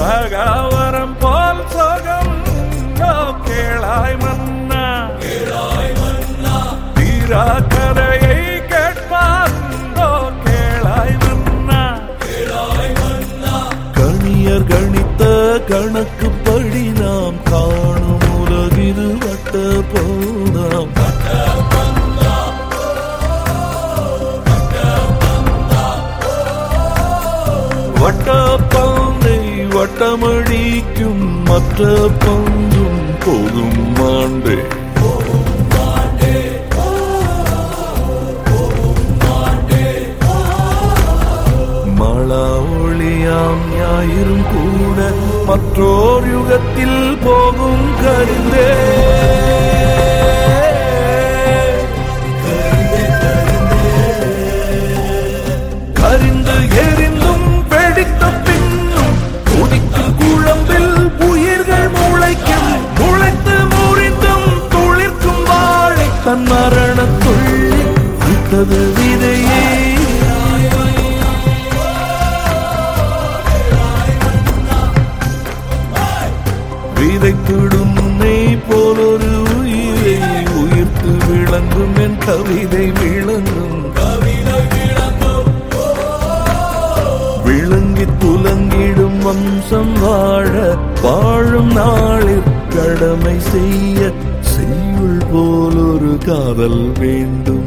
சகாவரம் போல் சொகம் ஓ கேளாய் மன்னா தீரா கதையை கேட்பார் ஓ கேளாய் மன்னா கணியர் கணித்த கணக்குப்படி நாம் காணும் உலகிது வட்ட போதாம் வட்டப்பாந்தை வட்டமடிக்கும் மற்ற பந்தும் போதும் ஆண்டே மழா ஒளியாம் ஞாயிறும் கூட மற்றோர் யுகத்தில் போகும் கருந்தே கரிந்து எரிந்தும் வெடித்த பின்னும் துடிக்கும் குழம்பில் உயிர்கள் முளைக்கும் முளைத்து முறிந்தும் துளிர்க்கும் வாழை தன் மரண துள்ளி விட்டது விதையே விதைத்திடும் நெய் போலொரு உயிரை உயிர்த்து விளங்கும் என் கவிதை விளங்கும் விளங்கி துலங்கிடும் வம்சம் வாழ வாழும் நாளில் கடமை செய்ய செய்யுள் போல் ஒரு காதல் வேண்டும்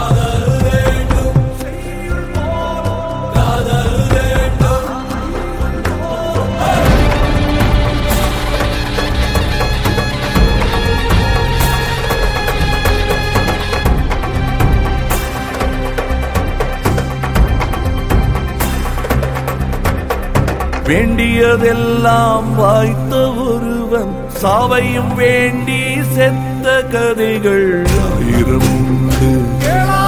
வேண்டியதெல்லாம் வாய்த்த ஒருவன் சாவையும் வேண்டி செத்த கதைகள் ஆயிரம் உண்டு